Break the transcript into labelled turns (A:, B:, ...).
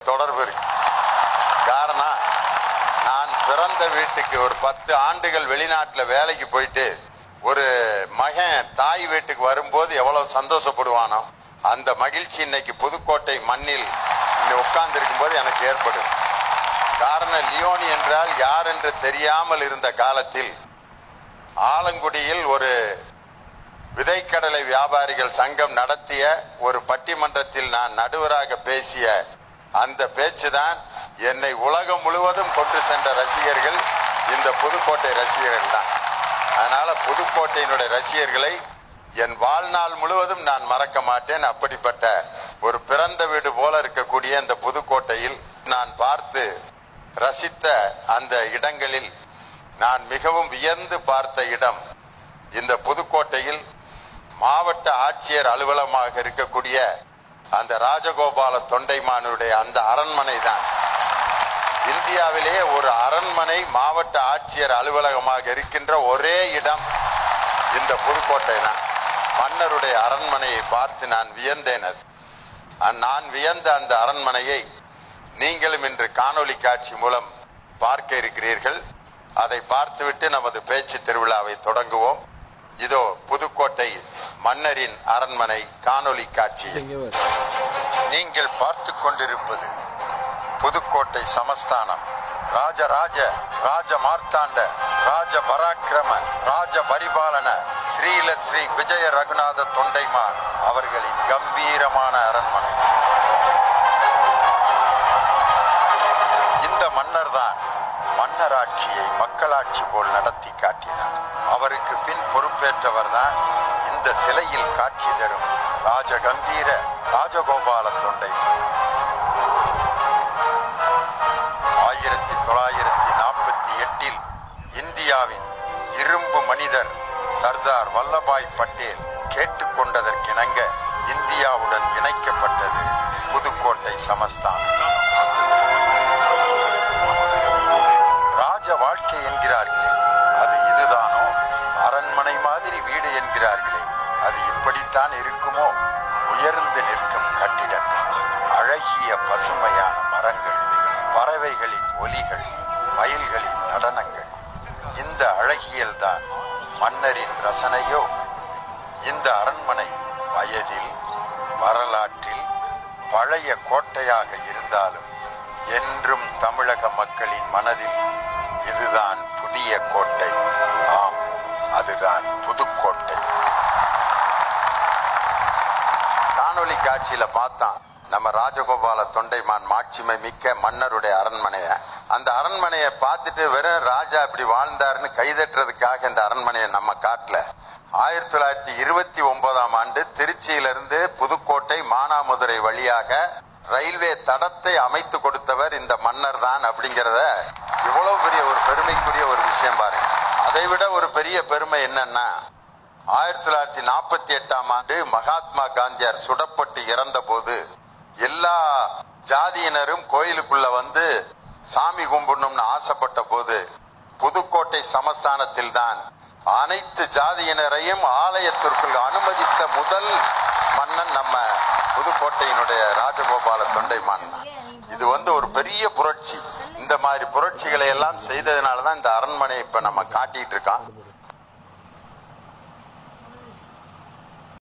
A: தொடர்பு இருக்கு காரணம் நான் பிறந்த வீட்டுக்கு ஒரு பத்து ஆண்டுகள் வெளிநாட்டில் வேலைக்கு போயிட்டு ஒரு மகன் தாய் வீட்டுக்கு வரும்போது எவ்வளவு சந்தோஷப்படுவானோ அந்த மகிழ்ச்சி இன்னைக்கு புதுக்கோட்டை மண்ணில் உட்கார்ந்து இருக்கும்போது எனக்கு ஏற்படும் காரணம் லியோனி என்றால் யார் என்று தெரியாமல் இருந்த காலத்தில் ஆலங்குடியில் ஒரு விதைக்கடலை வியாபாரிகள் சங்கம் நடத்திய ஒரு பட்டிமன்றத்தில் நான் நடுவராக பேசிய அந்த பேச்சுதான் என்னை உலகம் முழுவதும் கொண்டு சென்ற ரசிகர்கள் இந்த புதுக்கோட்டை ரசிகர்கள் தான் அதனால புதுக்கோட்டையினுடைய ரசிகர்களை என் வாழ்நாள் முழுவதும் நான் மறக்க மாட்டேன் அப்படிப்பட்ட ஒரு பிறந்த வீடு போல இருக்கக்கூடிய இந்த புதுக்கோட்டையில் நான் பார்த்து ரசித்த அந்த இடங்களில் நான் மிகவும் வியந்து பார்த்த இடம் இந்த புதுக்கோட்டையில் மாவட்ட ஆட்சியர் அலுவலகமாக இருக்கக்கூடிய அந்த ராஜகோபால தொண்டைமானுடைய அந்த அரண்மனை தான் இந்தியாவிலேயே ஒரு அரண்மனை மாவட்ட ஆட்சியர் அலுவலகமாக இருக்கின்ற ஒரே இடம் இந்த புதுக்கோட்டை தான் மன்னருடைய அரண்மனையை பார்த்து நான் வியந்தேன் அது அ- நான் வியந்த அந்த அரண்மனையை நீங்களும் இன்று காணொளி காட்சி மூலம் பார்க்க இருக்கிறீர்கள் அதை பார்த்துவிட்டு நமது பேச்சு திருவிழாவை தொடங்குவோம் இதோ புதுக்கோட்டை மன்னரின் அரண்மனை காணொளி காட்சியில் நீங்கள் பார்த்து கொண்டிருப்பது புதுக்கோட்டை சமஸ்தானம் ராஜராஜ ராஜ மார்த்தாண்ட ராஜ பராக்கிரம ராஜ பரிபாலன ஸ்ரீல ஸ்ரீ விஜய ரகுநாத தொண்டைமான் அவர்களின் கம்பீரமான அரண்மனை இந்த மன்னர் தான் மன்னராட்சியை மக்களாட்சி போல் நடத்தி காட்டினார் அவருக்கு பின் பொறுப்பேற்றவர் தான் இந்த சிலையில் காட்சி தரும் ராஜகம்பீர ராஜகோபால தொண்டைமான் ஆயிரத்தி தொள்ளாயிரத்தி நாற்பத்தி எட்டில் இந்தியாவின் இரும்பு மனிதர் சர்தார் வல்லபாய் பட்டேல் கேட்டுக்கொண்டதற்கிணங்க இந்தியாவுடன் இணைக்கப்பட்டது புதுக்கோட்டை சமஸ்தானம் ராஜ வாழ்க்கை என்கிறார்களே அது இதுதானோ அரண்மனை மாதிரி வீடு என்கிறார்களே அது இப்படித்தான் இருக்குமோ உயர்ந்து நிற்கும் கட்டிடங்கள் அழகிய பசுமையான மரங்கள் பறவைகளின் ஒலிகள் மயில்களின் நடனங்கள் இந்த அழகியல் தான் மன்னரின் ரசனையோ இந்த அரண்மனை வயதில் வரலாற்றில் பழைய கோட்டையாக இருந்தாலும் என்றும் தமிழக மக்களின் மனதில் இதுதான் புதிய கோட்டை ஆம் அதுதான் புதுக்கோட்டை காணொளி காட்சியில பார்த்தான் நம்ம ராஜகோபால தொண்டைமான் மாட்சிமை மிக்க மன்னருடைய அரண்மனைய அந்த அரண்மனையை பார்த்துட்டு வெறும் ராஜா இப்படி வாழ்ந்தாருன்னு கைதட்டுறதுக்காக இந்த அரண்மனையை நம்ம காட்டல ஆயிரத்தி தொள்ளாயிரத்தி இருபத்தி ஒன்பதாம் ஆண்டு திருச்சியிலிருந்து புதுக்கோட்டை மானாமதுரை வழியாக ரயில்வே தடத்தை அமைத்து கொடுத்தவர் இந்த மன்னர் தான் அப்படிங்கிறத இவ்வளவு பெரிய ஒரு பெருமைக்குரிய ஒரு விஷயம் பாருங்க அதை விட ஒரு பெரிய பெருமை என்னன்னா ஆயிரத்தி தொள்ளாயிரத்தி நாற்பத்தி எட்டாம் ஆண்டு மகாத்மா காந்தியார் சுடப்பட்டு இறந்த போது எல்லா ஜாதியினரும் கோயிலுக்குள்ள வந்து சாமி கும்பிடணும்னு ஆசைப்பட்ட போது புதுக்கோட்டை சமஸ்தானத்தில் தான் அனைத்து ஜாதியினரையும் ஆலயத்திற்குள் அனுமதித்த முதல் மன்னன் நம்ம புதுக்கோட்டையினுடைய ராஜகோபால தொண்டைமான் தான். இது வந்து ஒரு பெரிய புரட்சி இந்த மாதிரி புரட்சிகளை எல்லாம் செய்ததுனால தான் இந்த அரண்மனை இப்ப நம்ம காட்டிட்டு இருக்கோம்